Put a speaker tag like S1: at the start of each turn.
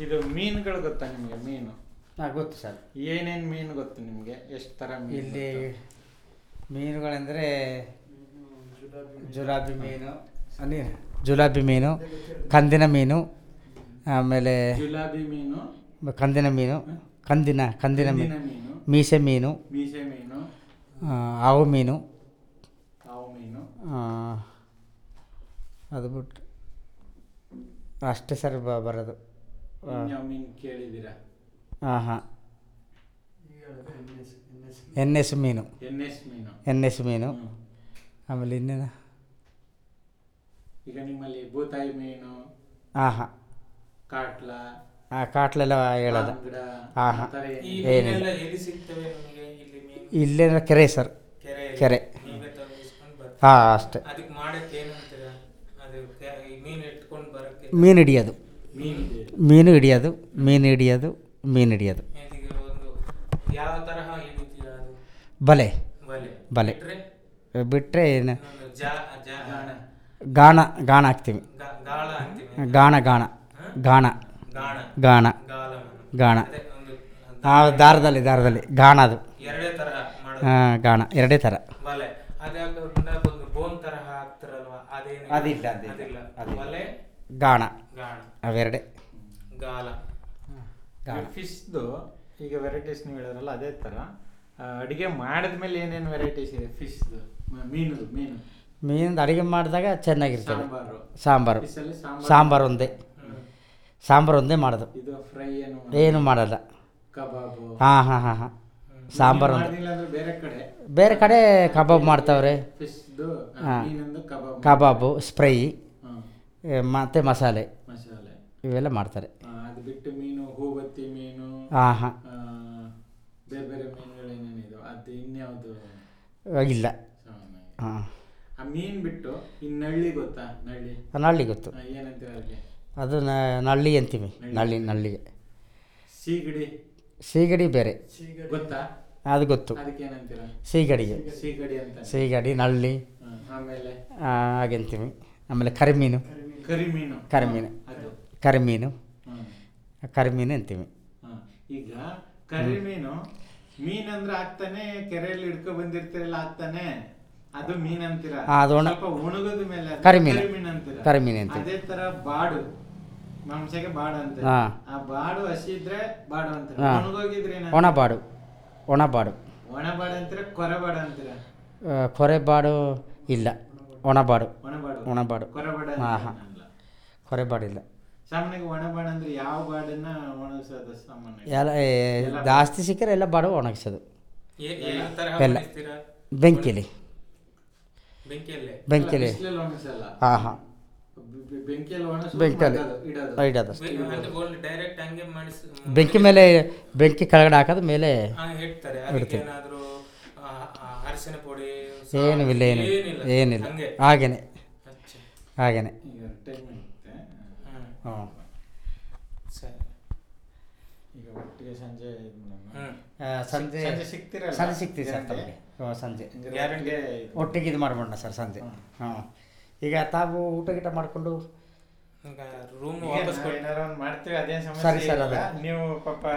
S1: ಇದು ಮೀನುಗಳು ಗೊತ್ತಾ ನಿಮಗೆ ಮೀನು
S2: ಹಾಂ ಗೊತ್ತು ಸರ್
S1: ಏನೇನು ಮೀನು ಗೊತ್ತು ನಿಮಗೆ ಎಷ್ಟು ಥರ ಮೀನು
S2: ಇಲ್ಲಿ ಮೀನುಗಳೆಂದರೆ ಜುಲಾಬಿ ಮೀನು ನೀರು ಜುಲಾಬಿ ಮೀನು ಕಂದಿನ ಮೀನು ಆಮೇಲೆ
S1: ಗೊತ್ತು? ಜುಲಾಬಿ ಮೀನು
S2: ಕಂದಿನ ಮೀನು ಕಂದಿನ ಕಂದಿನ
S1: ಕಂದಿನ
S2: ಮೀನು
S1: ಮೀನು
S2: ಮೀಸೆ ಮೀನು
S1: ಮೀಸೆ ಮೀನು
S2: ಆ, ಹಾವು ಮೀನು
S1: ಹಾವು ಮೀನು
S2: ಆ, ಅದು ಬಿಟ್ಟು ಅಷ್ಟೇ ಸರ್ ಬ ಬರೋದು
S1: ಇನ್ಯಾವ ಮೀನು ಕೇಳಿದ್ದೀರಾ
S2: ಹಾಂ ಹಾಂ ಎನ್ ಎಸ್ ಮೀನು
S1: ಎನ್ ಎಸ್ ಮೀನು
S2: ಎನ್ ಎಸ್ ಮೀನು
S1: ಹ್ಮ್.
S2: ಆಮೇಲೆ ಇನ್ನೇನು
S1: ಈಗ ನಿಮ್ಮಲ್ಲಿ ಬೂತಾಯಿ ಮೀನು
S2: ಹಾಂ ಹಾಂ
S1: ಕಾಟ್ಲ
S2: ಆ ಕಾಟ್ಲೆಲ್ಲ ಹೇಳೋದು
S1: ಅಂಗಡ
S2: ಹಾ, ಹಾ.
S1: ಆ ಥರ ಏನು-
S3: ಈ
S2: ಏನಿಲ್ಲ.
S3: ಮೀನೆಲ್ಲ ಎಲ್ಲಿ ಸಿಗ್ತವೆ ನಮಗೆ ಇಲ್ಲಿ ಮೀನು
S2: ಇಲ್ಲೇನ ಕೆರೆ ಸರ್
S3: ಕೆರೆ
S2: ಕೆರೆ.
S3: ನೀವೇ ತಂದು ಇಸ್ಕೊಂಡು ಬರ್ತೀರಾ?
S2: ಹಾಂ ಅಷ್ಟೇ
S3: ಅದಕ್ಕೆ ಮಾಡಕ್ಕೆ ಏನು ಅಂತೀರಾ ಅದು ಕೆ- ಈ ಮೀನು ಇಟ್ಕೊಂಡು ಬರಕ್ಕೆ
S2: ಮೀನು ಹಿಡಿಯೋದು
S1: ಮೀನಿದೆ
S2: ಮೀನು ಹಿಡಿಯೋದು ಮೀನು ಹಿಡಿಯೋದು ಮೀನು ಹಿಡಿಯೋದು
S3: ಇದಕ್ಕೆ ಒಂದು ಯಾವ ತರಹ ಹಿಡಿತೀರಾ ಅದು
S2: ಬಲೆ
S3: ಬಲೆ
S2: ಬಲೆ.
S3: ಬಿಟ್ರೆ
S2: ಬಿಟ್ಟರೆ ಏನು
S3: ಇನ್ನೊಂದು ಜಾ ಜಾ
S2: ಗಾಣ ಗಾಣ ಹಾಕ್ತೀವಿ
S3: ಗಾ- ಗಾಳ ಅಂತೀವಿ
S2: ಗಾಣ ಗಾಣ ಗಾಣ
S3: ಗಾಣ
S2: ಗಾಣ
S3: ಗಾಳ ಮಣ್ಣು.
S2: ಗಾಣ
S3: ಅದೇ ಒಂದು
S2: ಆ ದಾರದಲ್ಲಿ ದಾರದಲ್ಲಿ ಗಾಣ ಅದು
S3: ಎರಡೇ ತರಹ ಮಾಡೋದು
S2: ಹಾಂ ಗಾಣ ಎರಡೇ ಥರ
S3: ಬಲೆ ಅದೇ ಒಂದು ಒಂದು ಬೋನ್ ತರಹ ಹಾಕ್ತಾರಲ್ವಾ ಅದೇನು
S2: ಅದಿಲ್ಲ, ಅದಿಲ್ಲ,
S3: ಅದಿಲ್ಲ
S2: ಅದಿಲ್ಲ.
S3: ಬಲೆ
S2: ಗಾಣ
S3: ಗಾಣ
S2: ಅವೆರಡೇ
S3: ಗಾಲ
S2: ಗಾಣ
S1: ಫಿಶ್ದು ಈಗ ವೆರೈಟೀಸ್ ನೀವು ಹೇಳಿದ್ರಲ್ಲ ಅದೇ ಥರ ಅಡುಗೆ ಮಾಡಿದ್ಮೇಲೆ ಏನೇನು ವೆರೈಟೀಸ್ ಇದೆ ಫಿಶ್ದು ಮೀನುದು ಮೀನು
S2: ಮೀನಿಂದ ಅಡುಗೆ ಮಾಡಿದಾಗ ಚೆನ್ನಾಗಿರ್ತದೆ
S1: ಸಾಂಬಾರು
S2: ಸಾಂಬಾರು
S1: ಫಿಶಲ್ಲಿ ಸಾಂಬಾರು
S2: ಸಾಂಬಾರು ಒಂದೇ ಸಾಂಬಾರು ಒಂದೇ ಮಾಡೋದು
S1: ಇದು ಫ್ರೈ ಏನು
S2: ಏನು ಮಾಡಲ್ಲ
S1: ಕಬಾಬು
S2: ಹಾಂ ಹಾಂ ಹಾಂ ಹಾಂ ಸಾಂಬಾರು ಒಂದೇ
S1: ಮಾಡಿಲ್ಲ ಅಂದ್ರೆ ಬೇರೆ ಕಡೆ
S2: ಬೇರೆ ಕಡೆ ಕಬಾಬ್ ಮಾಡ್ತಾವ್ರೆ
S1: ಫಿಶ್ದು
S2: ಹಾ.
S1: ಮೀನಿಂದು ಕಬಾಬ್
S2: ಕಬಾಬು ಸ್ಪ್ರೈ
S1: ಹ್ಮ್.
S2: ಮತ್ತು ಮಸಾಲೆ
S1: ಮಸಾಲೆ
S2: ಇವೆಲ್ಲ ಮಾಡ್ತಾರೆ
S1: ಆ, ಅದು ಬಿಟ್ಟು ಮೀನು ಹೂಬತ್ತಿ ಮೀನು
S2: ಹಾಂ ಹಾಂ
S1: ಆ, ಬೇರೆ ಬೇರೆ ಮೀನುಗಳು ಏನೇನಿದೆ ಅದು ಇನ್ಯಾವುದು
S2: ಇಲ್ಲ
S1: ಸಾಮಾನ್ಯ.
S2: ಹಾಂ
S1: ಆ ಮೀನ್ ಬಿಟ್ಟು ಇನ್ ನಳ್ಳಿ ಗೊತ್ತಾ ನಳ್ಳಿ
S2: ನಳ್ಳಿ ಗೊತ್ತು
S1: ಆ, ಏನಂತೀರ ಅದಕ್ಕೆ
S2: ಅದು ನ- ನಳ್ಳಿ ಅಂತೀವಿ ನಳ್ಳಿ ನಳ್ಳಿಗೆ
S1: ಸೀಗಡಿ
S2: ಸೀಗಡಿ ಬೇರೆ
S1: ಗೊತ್ತಾ
S2: ಅದು ಗೊತ್ತು
S1: ಅದಕ್ಕೆ ಏನಂತೀರ
S2: ಸೀಗಡಿಗೆ
S1: ಸೀಗಡಿ ಅಂತ
S2: ಸೀಗಡಿ ನಳ್ಳಿ
S1: ಹ್ಮ್. ಆಮೇಲೆ
S2: ಆ, ಹಾಗೆ ಅಂತೀವಿ ಆಮೇಲೆ ಕರಿಮೀನು
S1: ಕರಿಮೀನು
S2: ಕರಿಮೀನು
S1: ಅದು
S2: ಕರಿಮೀನು
S1: ಹ್ಮ್.
S2: ಕರಿಮೀನು ಅಂತೀವಿ
S1: ಹ್ಮ್. ಈಗ ಕರಿಮೀನು ಮೀನ್ ಅಂದ್ರೆ ಆಗ್ತಾನೆ ಕೆರೆಯಲ್ಲಿ ಹಿಡ್ಕೊ ಬಂದಿರ್ತಿರಲ್ಲ ಆಗ್ತಾನೆ ಅದು ಮೀನ್ ಅಂತೀರ
S2: ಆ, ಅದು ಒಣ-
S1: ಸ್ವಲ್ಪ ಒಣಗದ ಮೇಲೆ ಅದು
S2: ಕರಿಮೀನು.
S1: ಕರಿಮೀನ್ ಅಂತೀರ
S2: ಕರಿಮೀನು ಅಂತೀವಿ
S1: ಅದೇ ತರ ಬಾಡು ಮಾಂಸಕ್ಕೆ ಬಾಡು ಅಂತೀರ
S2: ಹಾ.
S1: ಆ ಬಾಡು ಹಸಿ ಇದ್ರೆ ಬಾಡು ಅಂತೀರ
S2: ಹಾ.
S1: ಒಣಗೋಗಿದ್ರೆ ಏನ
S2: ಒಣಬಾಡು ಒಣಬಾಡು
S1: ಒಣ ಬಾಡು ಅಂತೀರ ಕೊರೆ ಬಾಡು ಅಂತೀರ
S2: ಆ, ಕೊರೆಬಾಡು ಇಲ್ಲ ಒಣಬಾಡು
S1: ಒಣಬಾಡು
S2: ಒಣಬಾಡು
S1: ಕೊರೆ ಬಾಡು
S2: ಹಾ, ಹಾ.
S1: ಅಂತೀರಲ್ಲ.
S2: ಕೊರೆಬಾಡಿಲ್ಲ
S1: ಸಾಮಾನ್ಯವಾಗಿ ಒಣ ಬಾಡು ಅಂದ್ರೆ ಯಾವ ಬಾಡನ್ನ ಒಣಗಿಸೋದು ಸಾಮಾನ್ಯ
S2: ಎಲ್ಲ ಏ, ಜಾಸ್ತಿ ಸಿಕ್ಕರೆ ಎಲ್ಲ ಬಾಡು ಒಣಗಿಸೋದು
S3: ಏ- ಯಾವ ತರಹ
S2: ಎಲ್ಲ.
S3: ಒಣಗಿಸ್ತೀರಾ
S2: ಬೆಂಕಿಲಿ
S3: ಬೆಂಕಿಯಲ್ಲೇ
S2: ಬೆಂಕಿಲಿ
S1: ಬಿಸಿಲಲ್ಲಿ ಒಣಗಿಸಲ್ಲ
S2: ಹಾಂ ಹಾಂ
S1: ಬೆ- ಬೆ- ಬೆಂಕಿಯಲ್ಲಿ ಒಣಗಿಸೋದು
S2: ಬೆಂಕಿಯಲ್ಲಿ
S1: ಮಗ್ಗದು, ಇಡೋದು
S2: ಇಡೋದು
S3: ಡೈರೆಕ್ಟ್ ಹಂಗೆ ಮಾಡಿಸ್
S2: ಬೆಂಕಿ ಮೇಲೆ ಬೆಂಕಿ ಕೆಳಗಡೆ ಹಾಕೋದು ಮೇಲೆ
S3: ಆ, ಇಡ್ತಾರೆ ಅದಕ್ಕೆ ಏನಾದ್ರು ಆ, ಆ, ಅರಿಶಿನ ಪುಡಿ
S2: ಏನೂ ಇಲ್ಲ ಏನು
S3: ಏನಿಲ್ಲ
S2: ಏನಿಲ್ಲ
S3: ಹಂಗೆ
S2: ಹಾಗೇನೆ
S3: ಅಚ್ಚ.
S2: ಹಾಗೇನೆ
S1: ಈಗ ಟೈಮ್ ಇರುತ್ತೆ
S3: ಹ್ಮ್.
S2: ಹ್ಞೂ
S3: ಸರಿ
S1: ಈಗ ಒಟ್ಟಿಗೆ ಸಂಜೆ ಇದ್ ಮಾಡೋಣ.
S3: ಹ್ಮ್
S2: ಸಂಜೆ
S1: ಸಂಜೆ ಸಿಗ್ತೀರಲ್ಲ?
S2: ಸಂಜೆ ಸಿಗ್ತೀವಿ ಸರ್
S1: ಗ್ಯಾರಂಟಿ?
S2: ತಮಗೆ ಹ್ಞೂ ಸಂಜೆ
S1: ಗ್ಯಾರಂಟಿ ಇದು.
S2: ಒಟ್ಟಿಗೆ ಇದು ಮಾಡ್ಬೋಣ ಸರ್ ಸಂಜೆ ಹ್ಞೂ ಈಗ ತಾವು ಊಟ ಗೀಟ ಮಾಡಿಕೊಂಡು
S3: ಈಗ ರೂಮ್
S1: ಈಗ
S3: ವಾಪಸ್
S1: ನಾವು ಏನಾರ ಒಂದ್ ಮಾಡ್ತೀವಿ ಅದೇನ್
S2: ಸರಿ
S1: ಸಮಸ್ಯೆ
S2: ಸರ್,
S1: ಇಲ್ಲ.
S2: ಅದೇ.
S1: ನೀವು ಪಾಪ